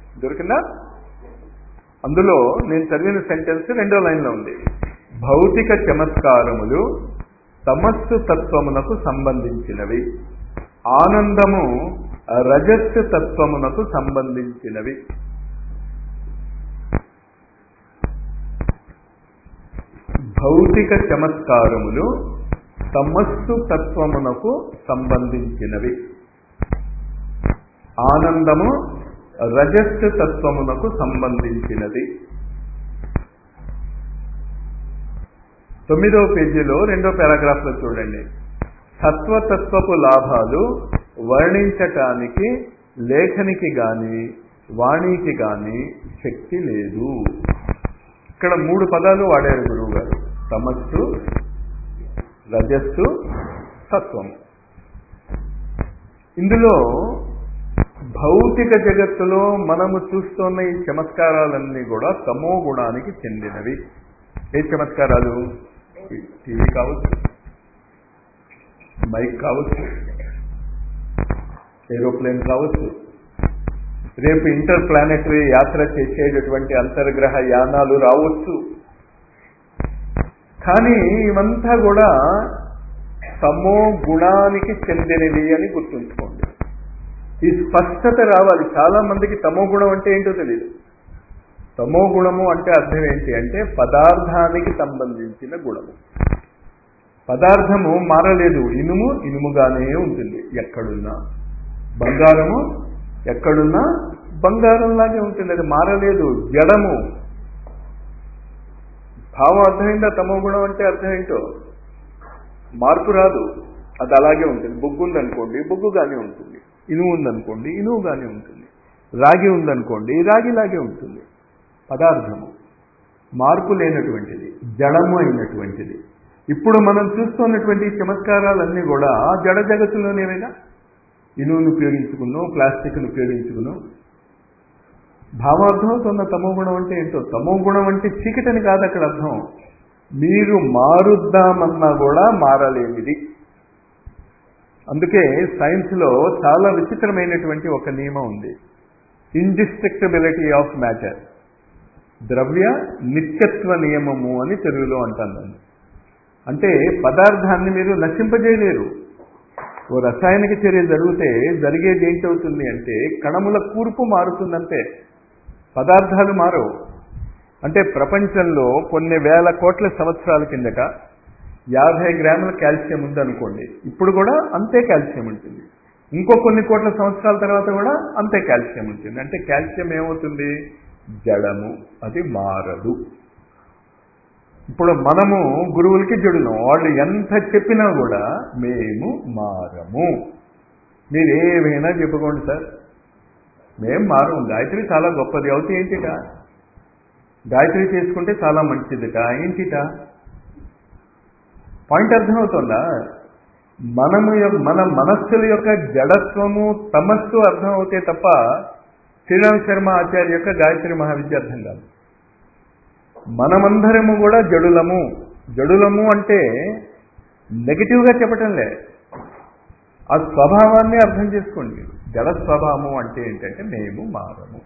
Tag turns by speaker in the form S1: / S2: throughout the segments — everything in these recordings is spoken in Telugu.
S1: దొరికిందా అందులో నేను చదివిన సెంటెన్స్ రెండో లైన్లో ఉంది భౌతిక చమత్కారములు తమస్సు తత్వమునకు సంబంధించినవి ఆనందము రజస్సు తత్వమునకు సంబంధించినవి భౌతిక చమత్కారములు తమస్సు తత్వమునకు సంబంధించినవి ఆనందము రజస్సు తత్వమునకు సంబంధించినది తొమ్మిదవ పేజీలో రెండో పారాగ్రాఫ్ లో చూడండి సత్వతత్వపు లాభాలు వర్ణించటానికి లేఖనికి గాని వాణికి గాని శక్తి లేదు ఇక్కడ మూడు పదాలు వాడారు గురువు గారు తమస్సు రజస్సు సత్వం ఇందులో భౌతిక జగత్తులో మనము చూస్తున్న ఈ చమత్కారాలన్నీ కూడా తమో గుణానికి చెందినవి ఏ చమత్కారాలు టీవీ కావచ్చు మైక్ కావచ్చు ఏరోప్లేన్ కావచ్చు రేపు ఇంటర్ ప్లానెటరీ యాత్ర చేసేటటువంటి అంతర్గ్రహ యానాలు రావచ్చు కానీ ఇవంతా కూడా తమో గుణానికి చెందినవి అని గుర్తుంచుకోండి ఈ స్పష్టత రావాలి చాలా మందికి తమో గుణం అంటే ఏంటో తెలియదు తమో గుణము అంటే అర్థం ఏంటి అంటే పదార్థానికి సంబంధించిన గుణము పదార్థము మారలేదు ఇనుము ఇనుముగానే ఉంటుంది ఎక్కడున్నా బంగారము ఎక్కడున్నా బంగారంలాగే ఉంటుంది అది మారలేదు జడము భావం అర్థమైందా తమో గుణం అంటే అర్థం ఏంటో మార్పు రాదు అది అలాగే ఉంటుంది బొగ్గు ఉందనుకోండి బొగ్గుగానే ఉంటుంది ఇనుము ఉందనుకోండి ఇనువుగానే ఉంటుంది రాగి ఉందనుకోండి రాగిలాగే ఉంటుంది పదార్థము మార్పు లేనటువంటిది జడము అయినటువంటిది ఇప్పుడు మనం చూస్తున్నటువంటి చమత్కారాలన్నీ కూడా జడ జగత్తులోనేమైనా ఇనువును ఉపయోగించుకున్నాం ప్లాస్టిక్ను ఉపయోగించుకున్నాం భావార్థమవుతున్న తమో గుణం అంటే ఏంటో తమో గుణం అంటే చీకటని కాదు అక్కడ అర్థం మీరు మారుద్దామన్నా కూడా మారలేనిది అందుకే సైన్స్లో చాలా విచిత్రమైనటువంటి ఒక నియమం ఉంది ఇండిస్ట్రక్టబిలిటీ ఆఫ్ మ్యాటర్ ద్రవ్య నిత్యత్వ నియమము అని తెలుగులో అంటాను దాన్ని అంటే పదార్థాన్ని మీరు నశింపజేయలేరు ఓ రసాయనిక చర్య జరిగితే జరిగేది ఏంటవుతుంది అంటే కణముల కూర్పు మారుతుందంటే పదార్థాలు మారవు అంటే ప్రపంచంలో కొన్ని వేల కోట్ల సంవత్సరాల కిందట యాభై గ్రాముల కాల్షియం ఉందనుకోండి ఇప్పుడు కూడా అంతే కాల్షియం ఉంటుంది ఇంకో కొన్ని కోట్ల సంవత్సరాల తర్వాత కూడా అంతే కాల్షియం ఉంటుంది అంటే కాల్షియం ఏమవుతుంది జడము అది మారదు ఇప్పుడు మనము గురువులకి జడును వాళ్ళు ఎంత చెప్పినా కూడా మేము మారము మీరు ఏమైనా చెప్పుకోండి సార్ మేము మారము గాయత్రి చాలా గొప్పది అవుతే ఏంటిట గాయత్రి చేసుకుంటే చాలా మంచిదిట ఏంటిట పాయింట్ అర్థమవుతుందా మనము మన మనస్సుల యొక్క జడత్వము తమస్సు అర్థం అవుతే తప్ప శ్రీరామ్ శర్మ ఆచార్య యొక్క గాయత్రి మహావిద్య అర్థం కాదు మనమందరము కూడా జడులము జడులము అంటే నెగిటివ్గా చెప్పటంలే ఆ స్వభావాన్ని అర్థం చేసుకోండి జడ స్వభావము అంటే ఏంటంటే మేము మారము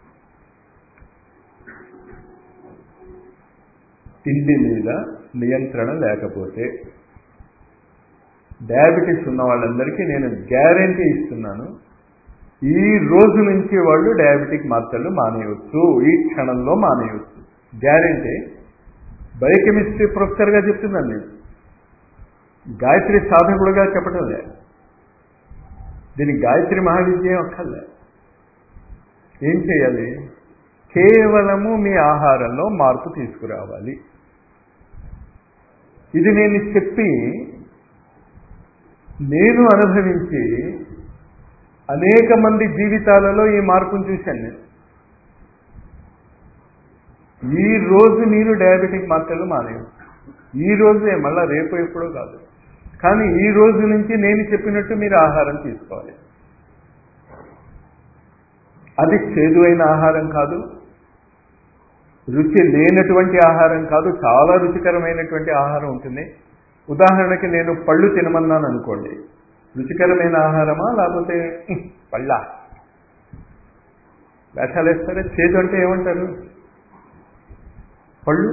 S1: తిండి మీద నియంత్రణ లేకపోతే డయాబెటీస్ ఉన్న వాళ్ళందరికీ నేను గ్యారంటీ ఇస్తున్నాను ఈ రోజు నుంచి వాళ్ళు డయాబెటిక్ మాత్రలు మానేయవచ్చు ఈ క్షణంలో మానేయవచ్చు గ్యారంటీ బయోకెమిస్ట్రీ ప్రొఫెసర్గా చెప్తున్నాను నేను గాయత్రి సాధకుడుగా చెప్పడం లే దీనికి గాయత్రి మహావిద్యం అక్కర్లే ఏం చేయాలి కేవలము మీ ఆహారంలో మార్పు తీసుకురావాలి ఇది నేను చెప్పి నేను అనుభవించి అనేక మంది జీవితాలలో ఈ మార్పును చూశాను నేను ఈ రోజు మీరు డయాబెటిక్ మాత్రలు మానేయచ్చు ఈ రోజే మళ్ళా రేపు ఎప్పుడో కాదు కానీ ఈ రోజు నుంచి నేను చెప్పినట్టు మీరు ఆహారం తీసుకోవాలి అది చేదు అయిన ఆహారం కాదు రుచి లేనటువంటి ఆహారం కాదు చాలా రుచికరమైనటువంటి ఆహారం ఉంటుంది ఉదాహరణకి నేను పళ్ళు తినమన్నాను అనుకోండి రుచికరమైన ఆహారమా లేకపోతే పళ్ళ వేషాలు వేస్తారా చేదు అంటే ఏమంటారు పళ్ళు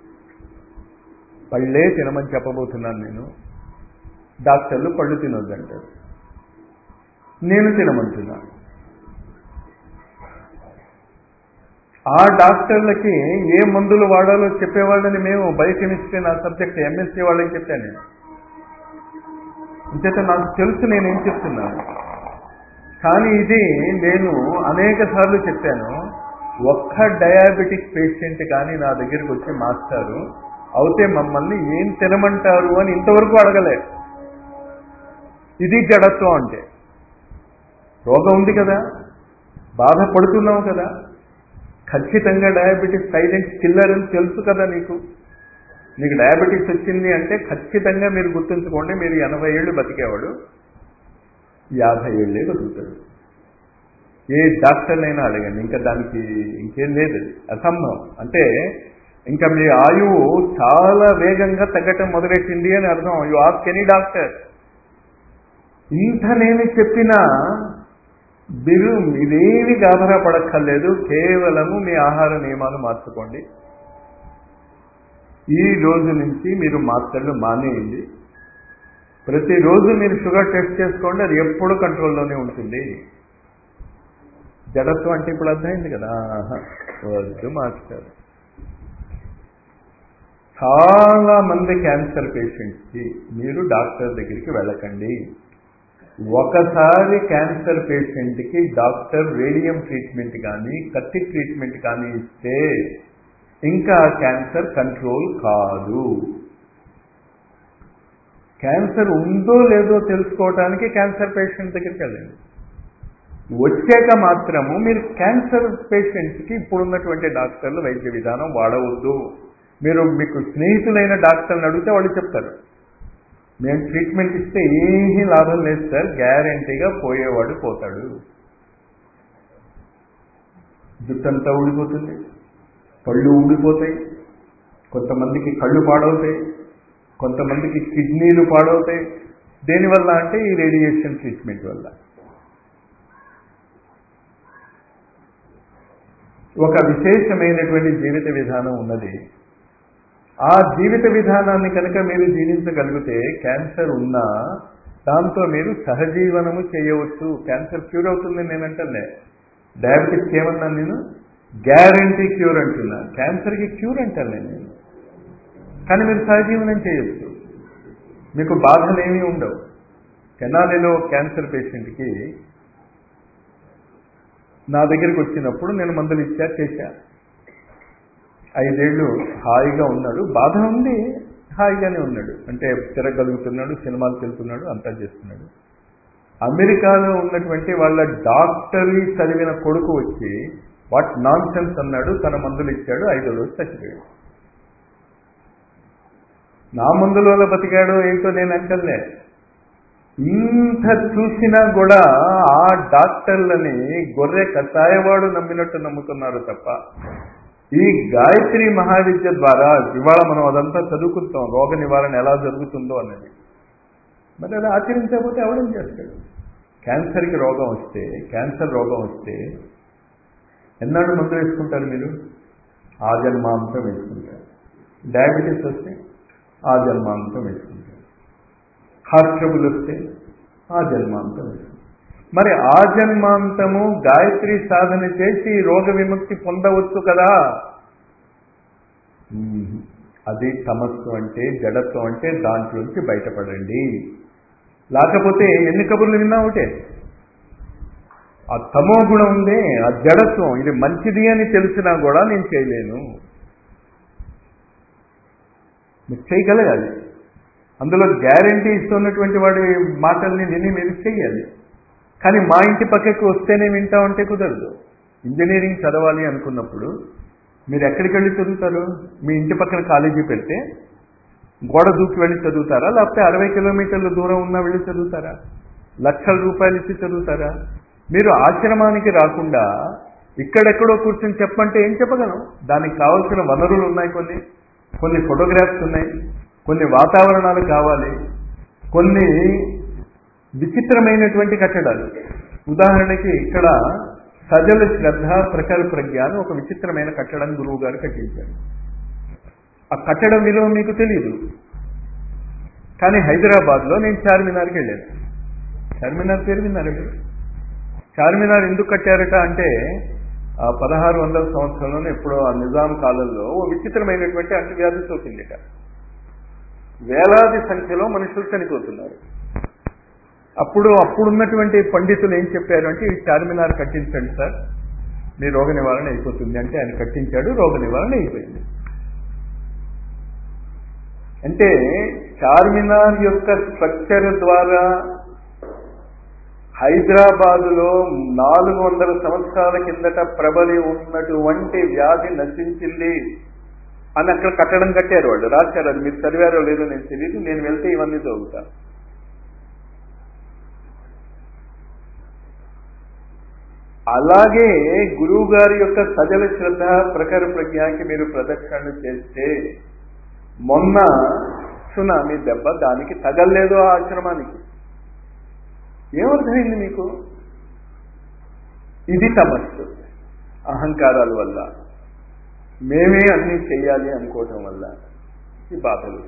S1: పళ్ళే తినమని చెప్పబోతున్నాను నేను డాక్టర్లు పళ్ళు తినొద్దంటారు నేను తినమంటున్నాను ఆ డాక్టర్లకి ఏ మందులు వాడాలో చెప్పేవాళ్ళని మేము బయోకెమిస్ట్రీ నా సబ్జెక్ట్ ఎంఎస్సీ వాళ్ళకి చెప్పాను నేను అంచేత నాకు తెలుసు నేనేం చెప్తున్నాను కానీ ఇది నేను అనేక సార్లు చెప్పాను ఒక్క డయాబెటిక్ పేషెంట్ కానీ నా దగ్గరికి వచ్చి మాస్టారు అవుతే మమ్మల్ని ఏం తినమంటారు అని ఇంతవరకు అడగలే ఇది జడత్వం అంటే రోగం ఉంది కదా బాధపడుతున్నావు కదా ఖచ్చితంగా డయాబెటీస్ సైలెంట్ కిల్లర్ అని తెలుసు కదా నీకు నీకు డయాబెటీస్ వచ్చింది అంటే ఖచ్చితంగా మీరు గుర్తుంచుకోండి మీరు ఎనభై ఏళ్ళు బతికేవాడు యాభై ఏళ్ళే బతుకుతాడు ఏ డాక్టర్నైనా అడగండి ఇంకా దానికి ఇంకేం లేదు అసంభవం అంటే ఇంకా మీ ఆయువు చాలా వేగంగా తగ్గటం మొదలెట్టింది అని అర్థం యు ఆస్క్ ఎనీ డాక్టర్ ఇంత నేను చెప్పినా మీరు మీరేమి గాబరా పడక్కర్లేదు కేవలము మీ ఆహార నియమాలు మార్చుకోండి ఈ రోజు నుంచి మీరు మాత్రలు మానేయండి ప్రతిరోజు మీరు షుగర్ టెస్ట్ చేసుకోండి అది ఎప్పుడు కంట్రోల్లోనే ఉంటుంది జడత్వం అంటే ఇప్పుడు అర్థమైంది కదా ఆహా, వద్దు మాస్టర్ చాలా మంది క్యాన్సర్ పేషెంట్స్కి మీరు డాక్టర్ దగ్గరికి వెళ్ళకండి ఒకసారి క్యాన్సర్ పేషెంట్కి డాక్టర్ రేడియం ట్రీట్మెంట్ కానీ కత్తి ట్రీట్మెంట్ కానీ ఇస్తే ఇంకా క్యాన్సర్ కంట్రోల్ కాదు క్యాన్సర్ ఉందో లేదో తెలుసుకోవడానికి క్యాన్సర్ పేషెంట్ దగ్గరికి వెళ్ళండి వచ్చాక మాత్రము మీరు క్యాన్సర్ పేషెంట్స్కి ఇప్పుడున్నటువంటి డాక్టర్లు వైద్య విధానం వాడవద్దు మీరు మీకు స్నేహితులైన డాక్టర్ని అడిగితే వాళ్ళు చెప్తారు మేము ట్రీట్మెంట్ ఇస్తే ఏమీ లాభం లేదు సార్ గ్యారంటీగా పోయేవాడు పోతాడు జుట్టంతా ఊడిపోతుంది పళ్ళు ఊడిపోతాయి కొంతమందికి కళ్ళు పాడవుతాయి కొంతమందికి కిడ్నీలు పాడవుతాయి దేనివల్ల అంటే ఈ రేడియేషన్ ట్రీట్మెంట్ వల్ల ఒక విశేషమైనటువంటి జీవిత విధానం ఉన్నది ఆ జీవిత విధానాన్ని కనుక మీరు జీవించగలిగితే క్యాన్సర్ ఉన్నా దాంతో మీరు సహజీవనము చేయవచ్చు క్యాన్సర్ క్యూర్ అవుతుంది నేనంటే డయాబెటిస్ ఏమన్నా నేను గ్యారంటీ క్యూర్ అంటున్నా క్యాన్సర్కి క్యూర్ అంటాను నేను కానీ మీరు సహజీవనం చేయొచ్చు మీకు బాధలేమీ ఉండవు తెనాలిలో క్యాన్సర్ పేషెంట్కి నా దగ్గరికి వచ్చినప్పుడు నేను మందులు ఇచ్చా చేశా ఐదేళ్లు హాయిగా ఉన్నాడు బాధ ఉంది హాయిగానే ఉన్నాడు అంటే తిరగలుగుతున్నాడు సినిమాలకు వెళ్తున్నాడు అంతా చేస్తున్నాడు అమెరికాలో ఉన్నటువంటి వాళ్ళ డాక్టరీ చదివిన కొడుకు వచ్చి వాట్ నాన్ సెన్స్ అన్నాడు తన మందులు ఇచ్చాడు ఐదో రోజు చచ్చిపోయాడు నా మందుల వల్ల బతికాడో ఏంటో నేను అంటలే ఇంత చూసినా కూడా ఆ డాక్టర్లని గొర్రె కషాయవాడు నమ్మినట్టు నమ్ముతున్నారు తప్ప ఈ గాయత్రి మహావిద్య ద్వారా ఇవాళ మనం అదంతా చదువుకుంటాం రోగ నివారణ ఎలా జరుగుతుందో అన్నది మరి అది ఆచరించకపోతే ఎవడేం చేస్తాడు క్యాన్సర్కి రోగం వస్తే క్యాన్సర్ రోగం వస్తే ఎన్నాళ్ళు మందు వేసుకుంటారు మీరు ఆ జన్మాంతం వేసుకుంటారు డయాబెటీస్ వస్తే ఆ జన్మాంతం వేసుకుంటారు హార్ట్ ట్రబుల్ వస్తే ఆ జన్మాంతం వేసుకుంటారు మరి ఆ జన్మాంతము గాయత్రి సాధన చేసి రోగ విముక్తి పొందవచ్చు కదా మ్మ్. అది తమస్సు అంటే జడత్వం అంటే దాంట్లోంచి బయటపడండి లేకపోతే ఎన్ని కబుర్లు విన్నా ఒకటే ఆ తమో గుణం ఉందే ఆ జడత్వం ఇది మంచిది అని తెలిసినా కూడా నేను చేయలేను మీరు చేయగలగాలి అందులో గ్యారంటీ ఇస్తున్నటువంటి వాడి మాటల్ని విని మీరు చెయ్యాలి కానీ మా ఇంటి పక్కకి వస్తేనే వింటా ఉంటే కుదరదు ఇంజనీరింగ్ చదవాలి అనుకున్నప్పుడు మీరు ఎక్కడికి వెళ్ళి చదువుతారు మీ ఇంటి పక్కన కాలేజీ పెడితే గోడ దూకి వెళ్ళి చదువుతారా లేకపోతే అరవై కిలోమీటర్ల దూరం ఉన్నా వెళ్ళి చదువుతారా లక్షల రూపాయలు ఇచ్చి చదువుతారా మీరు ఆశ్రమానికి రాకుండా ఇక్కడెక్కడో కూర్చొని చెప్పంటే ఏం చెప్పగలం దానికి కావాల్సిన వనరులు ఉన్నాయి కొన్ని కొన్ని ఫోటోగ్రాఫ్స్ ఉన్నాయి కొన్ని వాతావరణాలు కావాలి కొన్ని విచిత్రమైనటువంటి కట్టడాలు ఉదాహరణకి ఇక్కడ సజల శ్రద్ధ ప్రఖర ప్రజ్ఞ అని ఒక విచిత్రమైన కట్టడం గురువు గారు కట్టించారు ఆ కట్టడం విలువ మీకు తెలియదు కానీ హైదరాబాద్లో నేను చార్మినార్కి వెళ్ళాను చార్మినార్ పేరు విన్నారు మీరు చార్మినార్ ఎందుకు కట్టారట అంటే ఆ పదహారు వందల సంవత్సరంలోనే ఎప్పుడో ఆ నిజాం కాలంలో ఓ విచిత్రమైనటువంటి అంటువ్యాధి సోకిందిట వేలాది సంఖ్యలో మనుషులు చనిపోతున్నారు అప్పుడు అప్పుడున్నటువంటి పండితులు ఏం చెప్పారు అంటే ఈ చార్మినార్ కట్టించండి సార్ మీ రోగ నివారణ అయిపోతుంది అంటే ఆయన కట్టించాడు రోగ నివారణ అయిపోయింది అంటే చార్మినార్ యొక్క స్ట్రక్చర్ ద్వారా హైదరాబాదులో నాలుగు వందల సంవత్సరాల కిందట ప్రబలి ఉన్నటువంటి వ్యాధి నశించింది అని అక్కడ కట్టడం కట్టారు వాళ్ళు రాశారు అది మీరు చదివారో లేదో నేను తెలియదు నేను వెళ్తే ఇవన్నీ చదువుతాను అలాగే గురువు గారి యొక్క సజల శ్రద్ధ ప్రఖర ప్రజ్ఞాకి మీరు ప్రదక్షిణలు చేస్తే మొన్న సునామీ దెబ్బ దానికి తగల్లేదు ఆ ఆశ్రమానికి ఏమర్థమైంది మీకు ఇది తమస్సు అహంకారాల వల్ల మేమే అన్నీ చెయ్యాలి అనుకోవటం వల్ల ఈ బాధలు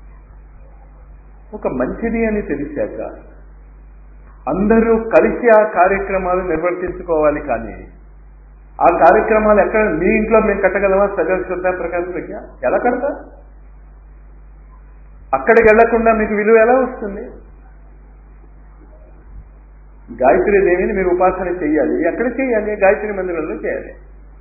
S1: ఒక మంచిది అని తెలిసాక అందరూ కలిసి ఆ కార్యక్రమాలు నిర్వర్తించుకోవాలి కానీ ఆ కార్యక్రమాలు ఎక్కడ మీ ఇంట్లో మేము కట్టగలమా సజల శ్రద్ధ ప్రకారం ప్రజ్ఞ ఎలా కడతా అక్కడికి వెళ్లకుండా మీకు విలువ ఎలా వస్తుంది గాయత్రి దేవిని మీరు ఉపాసన చేయాలి ఎక్కడ చేయాలి గాయత్రి మందిరంలో చేయాలి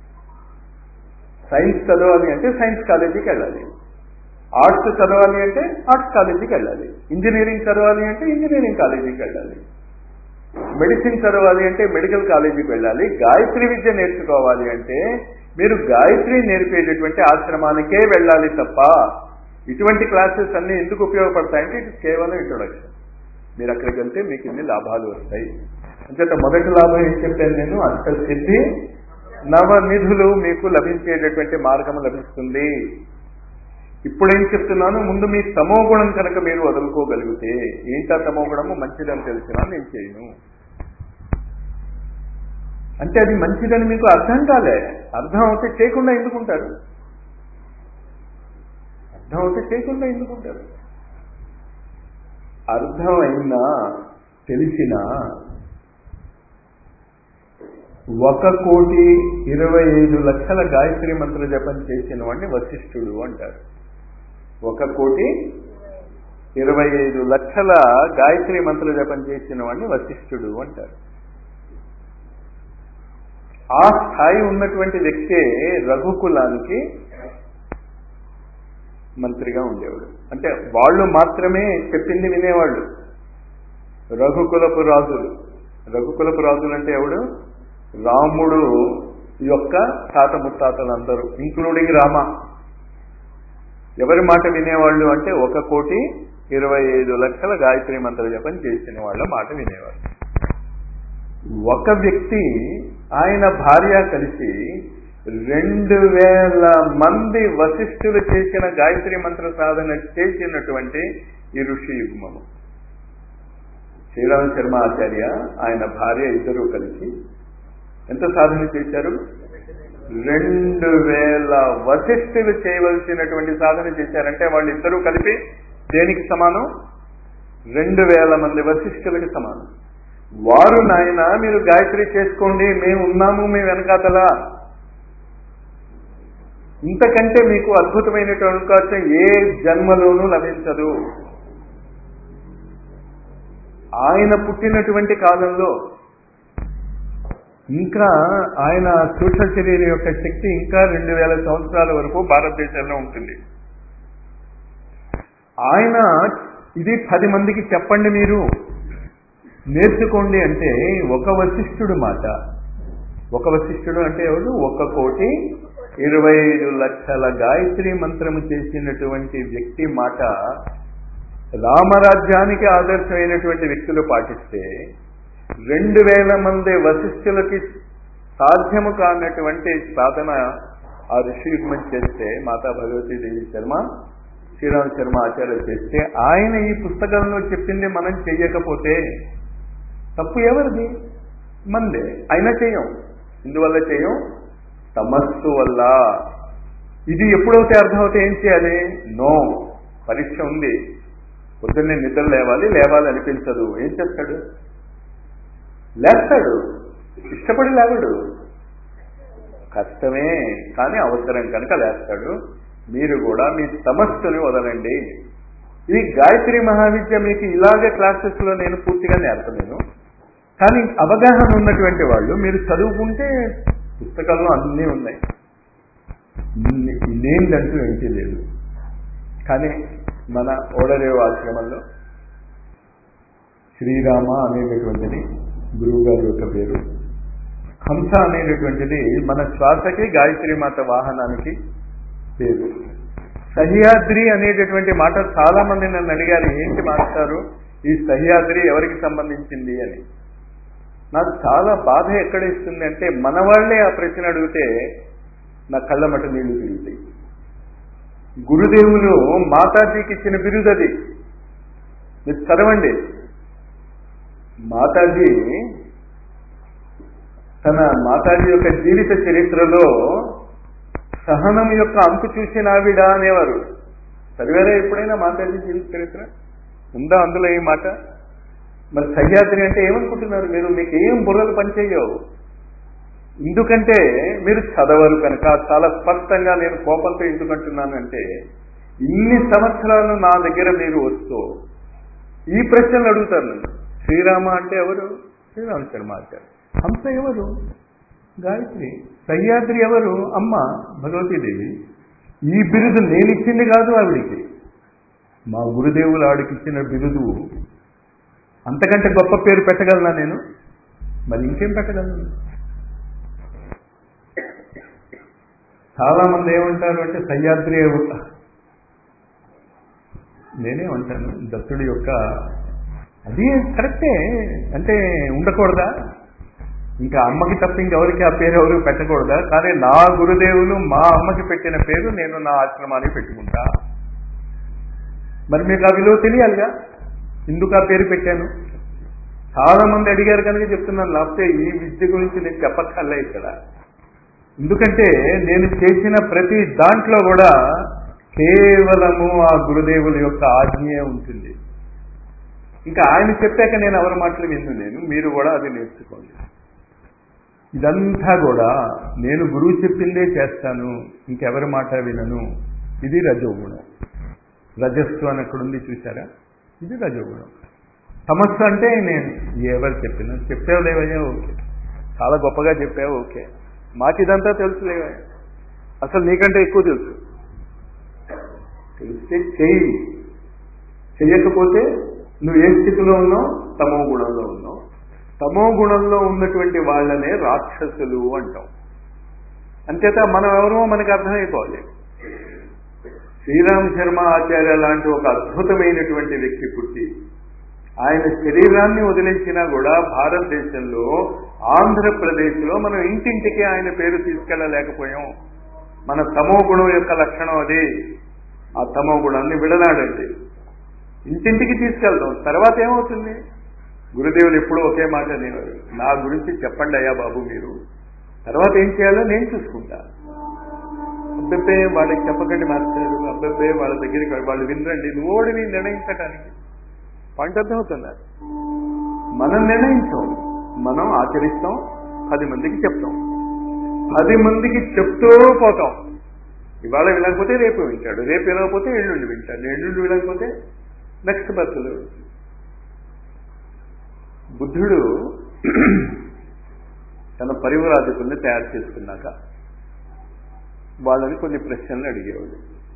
S1: సైన్స్ చదవాలి అంటే సైన్స్ కాలేజీకి వెళ్ళాలి ఆర్ట్స్ చదవాలి అంటే ఆర్ట్స్ కాలేజీకి వెళ్ళాలి ఇంజనీరింగ్ చదవాలి అంటే ఇంజనీరింగ్ కాలేజీకి వెళ్ళాలి మెడిసిన్ చదవాలి అంటే మెడికల్ కాలేజీకి వెళ్ళాలి గాయత్రి విద్య నేర్చుకోవాలి అంటే మీరు గాయత్రి నేర్పేటటువంటి ఆశ్రమానికే వెళ్ళాలి తప్ప ఇటువంటి క్లాసెస్ అన్ని ఎందుకు ఉపయోగపడతాయంటే ఇది కేవలం ఇంట్రొడక్షన్ మీరు అక్కడికి వెళ్తే మీకు ఇన్ని లాభాలు వస్తాయి అంచేత మొదటి లాభం ఏం చెప్పాను నేను అష్ట సిద్ధి నవ నిధులు మీకు లభించేటటువంటి మార్గం లభిస్తుంది ఇప్పుడేం చెప్తున్నాను ముందు మీ తమోగుణం కనుక మీరు వదులుకోగలిగితే ఏంటా తమోగుణము మంచిదని తెలిసినా నేను చేయను అంటే అది మంచిదని మీకు అర్థం కాలే అర్థం అవుతే చేయకుండా ఎందుకుంటారు అర్థం అవుతే చేయకుండా ఎందుకుంటారు అర్థమైనా తెలిసినా ఒక కోటి ఇరవై ఐదు లక్షల గాయత్రి మంత్ర జపం చేసిన వాడిని వశిష్ఠుడు అంటారు ఒక కోటి ఇరవై ఐదు లక్షల గాయత్రి మంత్ర జపం చేసిన వాడిని వశిష్ఠుడు అంటారు ఆ స్థాయి ఉన్నటువంటి వ్యక్తే రఘుకులానికి మంత్రిగా ఉండేవాడు అంటే వాళ్ళు మాత్రమే చెప్పింది వినేవాళ్ళు రఘుకులపు రాజులు రఘుకులపు రాజులు అంటే ఎవడు రాముడు యొక్క తాత ముత్తాతలందరూ ఇంక్లూడింగ్ రామ ఎవరి మాట వినేవాళ్ళు అంటే ఒక కోటి ఇరవై ఐదు లక్షల గాయత్రి మంత్ర జపం చేసిన వాళ్ళ మాట వినేవాళ్ళు ఒక వ్యక్తి ఆయన భార్య కలిసి రెండు వేల మంది వశిష్ఠులు చేసిన గాయత్రి మంత్ర సాధన చేసినటువంటి ఈ ఋషి యుగ్మము శ్రీరామ శర్మ ఆచార్య ఆయన భార్య ఇద్దరూ కలిసి ఎంత సాధన చేశారు రెండు వేల వశిష్ఠులు చేయవలసినటువంటి సాధన చేశారంటే వాళ్ళు ఇద్దరూ కలిపి దేనికి సమానం రెండు వేల మంది వశిష్ఠులకి సమానం వారు నాయన మీరు గాయత్రి చేసుకోండి మేము ఉన్నాము మేము వెనకాతలా ఇంతకంటే మీకు అద్భుతమైనటువంటి అవకాశం ఏ జన్మలోనూ లభించదు ఆయన పుట్టినటువంటి కాలంలో ఇంకా ఆయన సూక్ష్మ శరీరం యొక్క శక్తి ఇంకా రెండు వేల సంవత్సరాల వరకు భారతదేశంలో ఉంటుంది ఆయన ఇది పది మందికి చెప్పండి మీరు నేర్చుకోండి అంటే ఒక వశిష్ఠుడు మాట ఒక వశిష్ఠుడు అంటే ఎవరు ఒక కోటి ఇరవై ఐదు లక్షల గాయత్రి మంత్రము చేసినటువంటి వ్యక్తి మాట రామరాజ్యానికి ఆదర్శమైనటువంటి వ్యక్తులు పాటిస్తే రెండు వేల మంది వశిష్ఠులకి సాధ్యము కానటువంటి సాధన ఆ ఋషియుగ్మం చేస్తే మాతా భగవతీదేవి శర్మ శ్రీరామ శర్మ ఆచార్య చేస్తే ఆయన ఈ పుస్తకంలో చెప్పింది మనం చెయ్యకపోతే తప్పు ఎవరిది మందే అయినా చెయ్యం ఇందువల్ల చేయం తమస్సు వల్ల ఇది ఎప్పుడైతే అర్థమవుతే ఏం చేయాలి నో పరీక్ష ఉంది పొద్దున్నే నిద్ర లేవాలి లేవాలి అనిపించదు ఏం చేస్తాడు లేస్తాడు ఇష్టపడి లేవడు కష్టమే కానీ అవసరం కనుక లేస్తాడు మీరు కూడా మీ తమస్సుని వదలండి ఈ గాయత్రి మహావిద్య మీకు ఇలాగే క్లాసెస్లో నేను పూర్తిగా నేర్పలేను కానీ అవగాహన ఉన్నటువంటి వాళ్ళు మీరు చదువుకుంటే పుస్తకాల్లో అన్నీ ఉన్నాయి లేనిదంటూ ఏంటి లేదు కానీ మన ఓడరేవు ఆశ్రమంలో శ్రీరామ అనేటటువంటిది గురువు గారి యొక్క పేరు హంస అనేటటువంటిది మన శ్వాసకి గాయత్రి మాత వాహనానికి పేరు సహ్యాద్రి అనేటటువంటి మాట చాలా మంది నన్ను అడిగారు ఏంటి మాస్టారు ఈ సహ్యాద్రి ఎవరికి సంబంధించింది అని నాకు చాలా బాధ ఎక్కడ ఇస్తుంది అంటే మన వాళ్లే ఆ ప్రశ్న అడిగితే నా కళ్ళ మట నీళ్లు తిరుగుతాయి గురుదేవులు మాతాజీకి ఇచ్చిన బిరుదు అది మీరు చదవండి మాతాజీ తన మాతాజీ యొక్క జీవిత చరిత్రలో సహనం యొక్క అంకు చూసిన ఆవిడ అనేవారు చదివారా ఎప్పుడైనా మాతాజీ జీవిత చరిత్ర ఉందా అందులో ఈ మాట మరి సహ్యాద్రి అంటే ఏమనుకుంటున్నారు మీరు మీకు ఏం బుర్రలు పనిచేయవు ఎందుకంటే మీరు చదవరు కనుక చాలా స్పష్టంగా నేను కోపంతో ఎందుకంటున్నాను అంటే ఇన్ని సంవత్సరాలు నా దగ్గర మీరు వస్తూ ఈ ప్రశ్నలు అడుగుతారు నన్ను శ్రీరామ అంటే ఎవరు శ్రీరామ శర్మ అంటారు హంస ఎవరు గాయత్రి సహ్యాద్రి ఎవరు అమ్మ భగవతీదేవి ఈ బిరుదు నేనిచ్చింది కాదు ఆవిడికి మా గురుదేవులు ఆవిడకి ఇచ్చిన బిరుదు అంతకంటే గొప్ప పేరు పెట్టగలనా నేను మరి ఇంకేం పెట్టగలను చాలా మంది ఏమంటారు అంటే సహ్యాద్రి నేనేమంటాను దత్తుడి యొక్క అది కరెక్టే అంటే ఉండకూడదా ఇంకా అమ్మకి తప్ప ఇంకెవరికి ఆ పేరు ఎవరు పెట్టకూడదా కానీ నా గురుదేవులు మా అమ్మకి పెట్టిన పేరు నేను నా ఆశ్రమానికి పెట్టుకుంటా మరి మీకు ఆ విలువ తెలియాలిగా ఎందుకు ఆ పేరు పెట్టాను చాలా మంది అడిగారు కనుక చెప్తున్నాను లేకపోతే ఈ విద్య గురించి నేను చెప్పక్కర్లే ఇక్కడ ఎందుకంటే నేను చేసిన ప్రతి దాంట్లో కూడా కేవలము ఆ గురుదేవుల యొక్క ఆజ్ఞే ఉంటుంది ఇంకా ఆయన చెప్పాక నేను ఎవరి మాటలు విన్ను నేను మీరు కూడా అది నేర్చుకోండి ఇదంతా కూడా నేను గురువు చెప్పిందే చేస్తాను ఇంకెవరి మాట వినను ఇది రజోగుణం రజస్సు అని అక్కడ ఉంది చూసారా ఇది రజోగుణం సమస్య అంటే నేను ఎవరు చెప్పిన చెప్పావు లేవయ్యా ఓకే చాలా గొప్పగా చెప్పావు ఓకే మాకు ఇదంతా తెలుసు లేవయ్యా అసలు నీకంటే ఎక్కువ తెలుసు తెలిస్తే చెయ్యి చెయ్యకపోతే నువ్వు ఏ స్థితిలో ఉన్నావు తమో గుణంలో ఉన్నావు తమో గుణంలో ఉన్నటువంటి వాళ్ళనే రాక్షసులు అంటాం అంచేత మనం ఎవరో మనకు అర్థమైపోవాలి శ్రీరామ శర్మ ఆచార్య లాంటి ఒక అద్భుతమైనటువంటి వ్యక్తి పుట్టి ఆయన శరీరాన్ని వదిలించినా కూడా భారతదేశంలో ఆంధ్రప్రదేశ్లో మనం ఇంటింటికి ఆయన పేరు తీసుకెళ్ళలేకపోయాం మన తమో గుణం యొక్క లక్షణం అది ఆ తమో గుణాన్ని విడనాడండి ఇంటింటికి తీసుకెళ్తాం తర్వాత ఏమవుతుంది గురుదేవులు ఎప్పుడూ ఒకే మాట అనేవారు నా గురించి చెప్పండి అయ్యా బాబు మీరు తర్వాత ఏం చేయాలో నేను చూసుకుంటా అబ్బెబ్బే వాళ్ళకి చెప్పకండి మాస్టారు అబ్బెబ్బే వాళ్ళ దగ్గరికి వాళ్ళు వినరండి నువ్వోడిని నిర్ణయించటానికి పాయింట్ అర్థమవుతున్నారు మనం నిర్ణయించాం మనం ఆచరిస్తాం పది మందికి చెప్తాం పది మందికి చెప్తూ పోతాం ఇవాళ వినకపోతే రేపు వింటాడు రేపు వినకపోతే ఎల్లుండి వింటాడు ఎల్లుండి వినకపోతే నెక్స్ట్ బస్సులు బుద్ధుడు తన పరివరాజకుల్ని తయారు చేసుకున్నాక వాళ్ళని కొన్ని ప్రశ్నలు అడిగేవాడు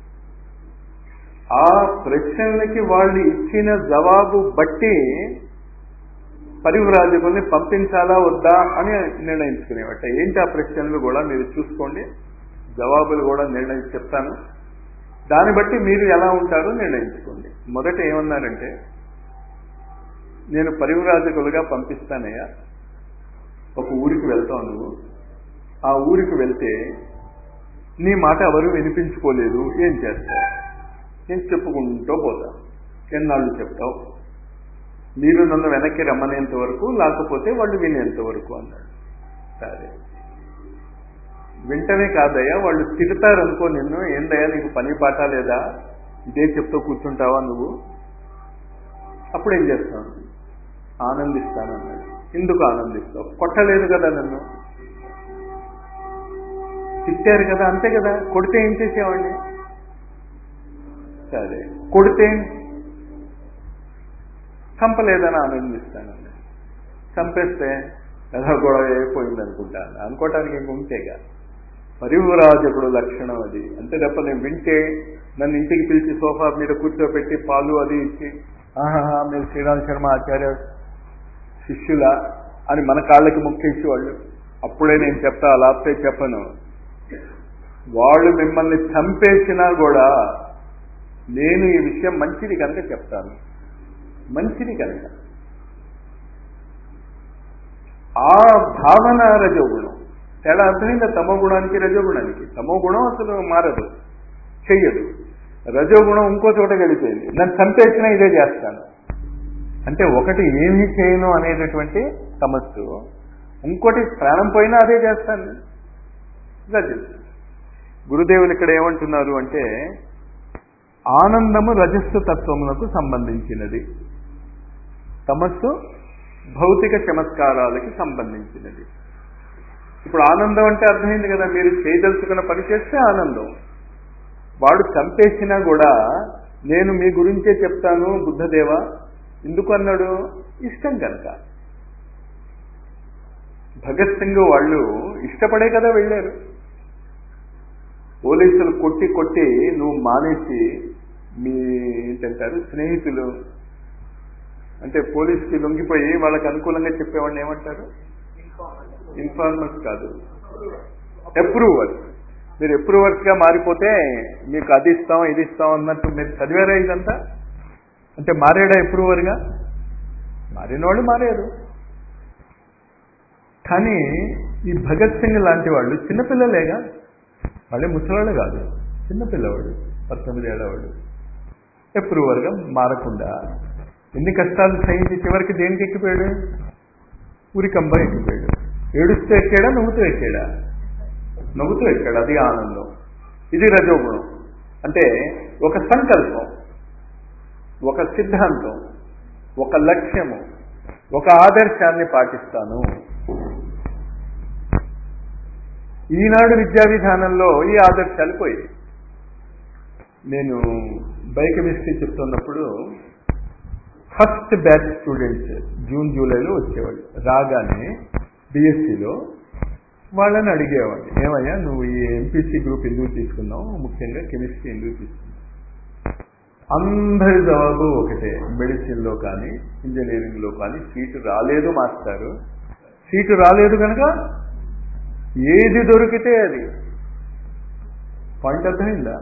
S1: ఆ ప్రశ్నలకి వాళ్ళు ఇచ్చిన జవాబు బట్టి పరివ్రాజకుల్ని పంపించాలా వద్దా అని నిర్ణయించుకునేవట ఏంటి ఆ ప్రశ్నలు కూడా మీరు చూసుకోండి జవాబులు కూడా నిర్ణయించి చెప్తాను దాన్ని బట్టి మీరు ఎలా ఉంటారో నిర్ణయించుకోండి మొదట ఏమన్నారంటే నేను పరివ్రాజకులుగా పంపిస్తానయ్యా ఒక ఊరికి వెళ్తావు నువ్వు ఆ ఊరికి వెళ్తే నీ మాట ఎవరు వినిపించుకోలేదు ఏం చేస్తావు నేను చెప్పుకుంటూ పోతా ఎన్నాళ్ళు చెప్తావు మీరు నన్ను వెనక్కి రమ్మనేంత వరకు లేకపోతే వాళ్ళు వినేంత వరకు అన్నాడు సరే వింటమే కాదయ్యా వాళ్ళు తిడతారు అనుకో నిన్ను ఏందయ్యా నీకు పని పాట లేదా ఇదే చెప్తూ కూర్చుంటావా నువ్వు అప్పుడు ఏం చేస్తాను ఆనందిస్తానన్నాడు ఎందుకు ఆనందిస్తావు కొట్టలేదు కదా నన్ను తిట్టారు కదా అంతే కదా కొడితే ఏం చేసేవాడిని సరే కొడితే చంపలేదని ఆనందిస్తానండి చంపేస్తే ఏదో గొడవ అయిపోయింది అనుకుంటాను అనుకోవటానికి ఇంక ఉంటేగా పరివరాజకుడు లక్షణం అది అంతే తప్ప నేను వింటే నన్ను ఇంటికి పిలిచి సోఫా మీద కూర్చోబెట్టి పాలు అది ఇచ్చి ఆహా మీరు శ్రీరామ్ శర్మ ఆచార్య శిష్యుల అని మన కాళ్ళకి ముక్కేసి వాళ్ళు అప్పుడే నేను చెప్తా లేకపోతే చెప్పను వాళ్ళు మిమ్మల్ని చంపేసినా కూడా నేను ఈ విషయం మంచిది కనుక చెప్తాను మంచిది కనుక ఆ భావన రజోగుణం తేడా అర్థమైందా తమో గుణానికి రజోగుణానికి తమో గుణం అసలు మారదు చెయ్యదు రజోగుణం ఇంకో చోట గడిపోయింది నన్ను చంపేసినా ఇదే చేస్తాను అంటే ఒకటి ఏమి చేయను అనేటటువంటి సమస్య ఇంకోటి ప్రాణం పోయినా అదే చేస్తాను రజస్ గురుదేవులు ఇక్కడ ఏమంటున్నారు అంటే ఆనందము రజస్సు తత్వములకు సంబంధించినది తమస్సు భౌతిక చమత్కారాలకి సంబంధించినది ఇప్పుడు ఆనందం అంటే అర్థమైంది కదా మీరు చేయదలుచుకున్న పని చేస్తే ఆనందం వాడు చంపేసినా కూడా నేను మీ గురించే చెప్తాను బుద్ధదేవ ఎందుకు అన్నాడు ఇష్టం కనుక భగత్ సింగ్ వాళ్ళు ఇష్టపడే కదా వెళ్ళారు పోలీసులు కొట్టి కొట్టి నువ్వు మానేసి మీ ఏంటంటారు స్నేహితులు అంటే పోలీస్కి లొంగిపోయి వాళ్ళకి అనుకూలంగా చెప్పేవాడిని ఏమంటారు ఇన్ఫార్మర్స్ కాదు అప్రూవర్స్ మీరు అప్రూవర్స్ గా మారిపోతే మీకు అది ఇస్తాం ఇది ఇస్తాం అన్నట్టు మీరు చదివారా ఇదంతా అంటే మారాడా అప్రూవర్ గా మారిన వాళ్ళు మారారు కానీ ఈ భగత్ సింగ్ లాంటి వాళ్ళు చిన్నపిల్లలేగా వాళ్ళే ముసలాళ్ళు కాదు చిన్నపిల్లవాడు పంతొమ్మిది ఏళ్ళవాడు అప్రూవర్గా మారకుండా ఎన్ని కష్టాలు సహించి చివరికి దేనికి ఎక్కిపోయాడు ఉరికంబ ఎక్కిపోయాడు ఏడుస్తూ ఎక్కాడా నవ్వుతూ ఎక్కాడా నవ్వుతూ ఎక్కాడు అది ఆనందం ఇది రజోగుణం అంటే ఒక సంకల్పం ఒక సిద్ధాంతం ఒక లక్ష్యము ఒక ఆదర్శాన్ని పాటిస్తాను ఈనాడు విద్యా విధానంలో ఈ ఆదర్శాలు పోయాయి నేను బయోకెమిస్ట్రీ చెప్తున్నప్పుడు ఫస్ట్ బ్యాచ్ స్టూడెంట్స్ జూన్ జూలైలో వచ్చేవాళ్ళు రాగానే బిఎస్సిలో వాళ్ళని అడిగేవాళ్ళు ఏమయ్యా నువ్వు ఈ ఎంపీసీ గ్రూప్ ఎందుకు తీసుకున్నావు ముఖ్యంగా కెమిస్ట్రీ ఎందుకు తీసుకున్నావు అందరి జవాబు ఒకటే మెడిసిన్లో కానీ ఇంజనీరింగ్లో కానీ సీటు రాలేదు మాస్టారు సీటు రాలేదు కనుక ఏది దొరికితే అది పాయింట్ అర్థమైందా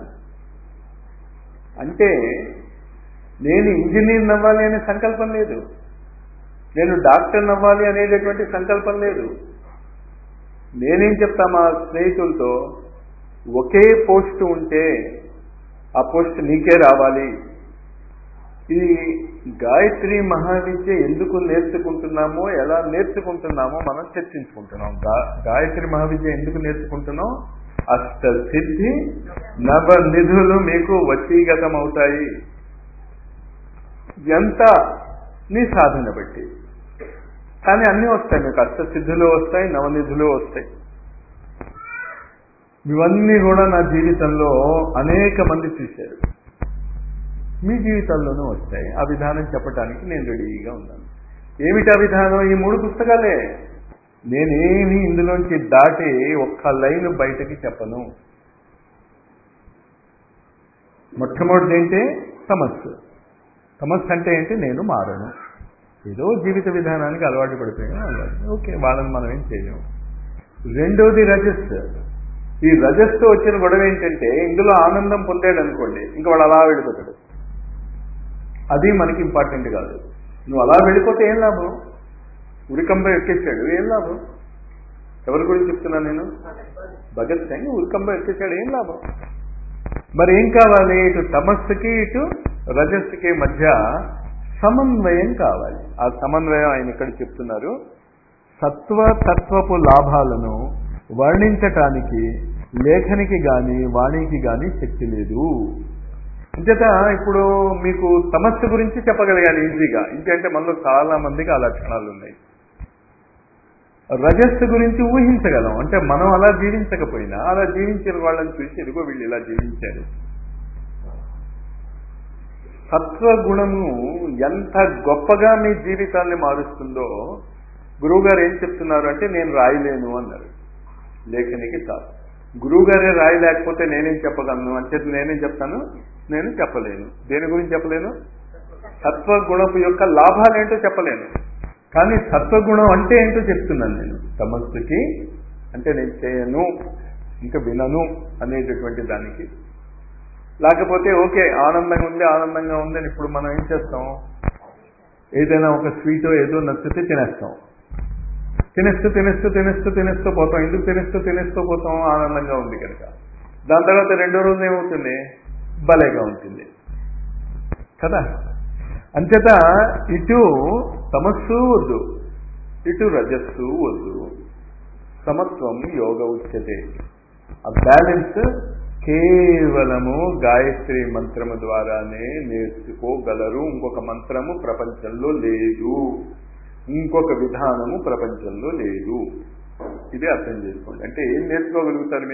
S1: అంటే నేను ఇంజనీర్ నవ్వాలి అనే సంకల్పం లేదు నేను డాక్టర్ నవ్వాలి అనేటటువంటి సంకల్పం లేదు నేనేం చెప్తా మా స్నేహితులతో ఒకే పోస్ట్ ఉంటే ఆ పోస్ట్ నీకే రావాలి ఈ గాయత్రి మహావిద్య ఎందుకు నేర్చుకుంటున్నామో ఎలా నేర్చుకుంటున్నామో మనం చర్చించుకుంటున్నాం గాయత్రి మహావిద్య ఎందుకు నేర్చుకుంటున్నాం అష్ట సిద్ధి నవ నిధులు మీకు వశీగతం అవుతాయి ఎంత నీ సాధన బట్టి కానీ అన్నీ వస్తాయి మీకు అష్టసిద్ధులు వస్తాయి నవనిధులు వస్తాయి ఇవన్నీ కూడా నా జీవితంలో అనేక మంది చూశారు మీ జీవితంలోనూ వస్తాయి ఆ విధానం చెప్పడానికి నేను రెడీగా ఉన్నాను ఏమిటా విధానం ఈ మూడు పుస్తకాలే నేనేమి ఇందులోంచి దాటి ఒక్క లైన్ బయటకి చెప్పను మొట్టమొదటి ఏంటి సమస్య సమస్య అంటే ఏంటి నేను మారను ఏదో జీవిత విధానానికి అలవాటు పడిపోయాను అలవాటు ఓకే వాళ్ళని మనం ఏం చేయలేము రెండోది రజస్ ఈ రజస్తో వచ్చిన గొడవ ఏంటంటే ఇందులో ఆనందం పొందాడు అనుకోండి ఇంకా వాడు అలా వెళ్ళిపోతాడు అది మనకి ఇంపార్టెంట్ కాదు నువ్వు అలా వెళ్ళిపోతే ఏం లాభం ఉరికంబ ఎక్కేసాడు ఏం లాభం ఎవరి గురించి చెప్తున్నా నేను భగత్ సింగ్ ఉరికంబ ఎక్కేసాడు ఏం లాభం మరి ఏం కావాలి ఇటు తమస్సుకి ఇటు రజస్సుకి మధ్య సమన్వయం కావాలి ఆ సమన్వయం ఆయన ఇక్కడ చెప్తున్నారు సత్వ తత్వపు లాభాలను వర్ణించటానికి లేఖనికి గాని వాణికి గాని శక్తి లేదు అంచేత ఇప్పుడు మీకు సమస్య గురించి చెప్పగలిగాను ఈజీగా ఇంకంటే మనలో చాలా మందికి ఆ లక్షణాలు ఉన్నాయి రజస్సు గురించి ఊహించగలం అంటే మనం అలా జీవించకపోయినా అలా జీవించిన వాళ్ళని చూసి ఎదుగో వీళ్ళు ఇలా జీవించారు సత్వగుణము ఎంత గొప్పగా మీ జీవితాన్ని మారుస్తుందో గురువుగారు ఏం చెప్తున్నారు అంటే నేను రాయలేను అన్నారు లేఖనికి చాలు గురువుగారే రాయలేకపోతే నేనేం చెప్పగలను అంటే నేనేం చెప్తాను నేను చెప్పలేను దేని గురించి చెప్పలేను సత్వగుణపు యొక్క లాభాలేంటో చెప్పలేను కానీ సత్వగుణం అంటే ఏంటో చెప్తున్నాను నేను సమస్యకి అంటే నేను చేయను ఇంకా వినను అనేటటువంటి దానికి లేకపోతే ఓకే ఆనందంగా ఉంది ఆనందంగా ఉంది అని ఇప్పుడు మనం ఏం చేస్తాం ఏదైనా ఒక స్వీట్ ఏదో నచ్చితే తినేస్తాం తినేస్తూ తినేస్తూ తినేస్తూ తినేస్తూ పోతాం ఎందుకు తినేస్తూ తినేస్తూ పోతాం ఆనందంగా ఉంది కనుక దాని తర్వాత రెండో రోజు ఏమవుతుంది భలేగా ఉంటుంది కదా అంచేత ఇటు తమస్సు వద్దు ఇటు రజస్సు వద్దు సమత్వం యోగ ఉచ్యతే ఆ బ్యాలెన్స్ కేవలము గాయత్రి మంత్రము ద్వారానే నేర్చుకోగలరు ఇంకొక మంత్రము ప్రపంచంలో లేదు ఇంకొక విధానము ప్రపంచంలో లేదు ఇదే అర్థం చేసుకోండి అంటే ఏం నేర్చుకోగలుగుతారు మీరు